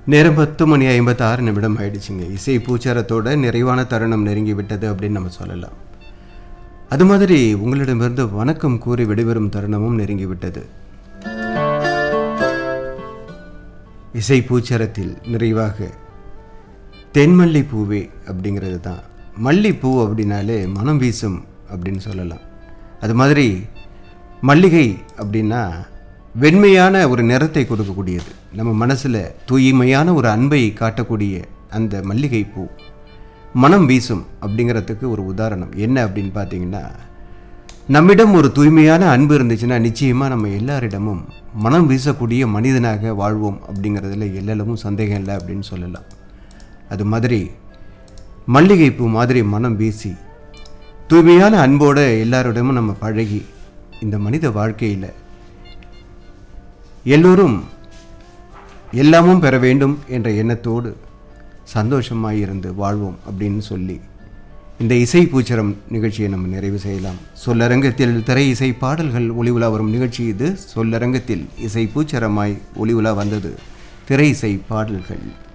நேரம் பத்து மணி ஐம்பத்தி ஆறு நிமிடம் ஆயிடுச்சுங்க இசை பூச்சாரத்தோட நிறைவான தருணம் நெருங்கி விட்டது அப்படின்னு நம்ம சொல்லலாம் அது மாதிரி உங்களிடமிருந்து வணக்கம் கூறி விடைபெறும் தருணமும் நெருங்கி விட்டது இசை பூச்சரத்தில் நிறைவாக தென்மல்லி பூவே அப்படிங்கிறது தான் மல்லிப்பூ அப்படின்னாலே மனம் வீசும் அப்படின்னு சொல்லலாம் அது மாதிரி மல்லிகை அப்படின்னா வெண்மையான ஒரு நிறத்தை கொடுக்கக்கூடியது நம்ம மனசில் தூய்மையான ஒரு அன்பை காட்டக்கூடிய அந்த மல்லிகை பூ மனம் வீசும் அப்படிங்கிறதுக்கு ஒரு உதாரணம் என்ன அப்படின்னு பார்த்தீங்கன்னா நம்மிடம் ஒரு தூய்மையான அன்பு இருந்துச்சுன்னா நிச்சயமாக நம்ம எல்லாரிடமும் மனம் வீசக்கூடிய மனிதனாக வாழ்வோம் அப்படிங்கிறதுல எல்லளவும் சந்தேகம் இல்லை அப்படின்னு சொல்லலாம் அது மாதிரி மல்லிகைப்பூ மாதிரி மனம் வீசி தூய்மையான அன்போட எல்லாரிடமும் நம்ம பழகி இந்த மனித வாழ்க்கையில் எல்லோரும் எல்லாமும் பெற வேண்டும் என்ற எண்ணத்தோடு சந்தோஷமாக இருந்து வாழ்வோம் அப்படின்னு சொல்லி இந்த இசை பூச்சரம் நிகழ்ச்சியை நம்ம நிறைவு செய்யலாம் சொல்லரங்கத்தில் திரை இசை பாடல்கள் ஒளி உலா வரும் நிகழ்ச்சி இது சொல்லரங்கத்தில் இசை பூச்சரமாய் ஒளி உலா வந்தது திரை இசை பாடல்கள்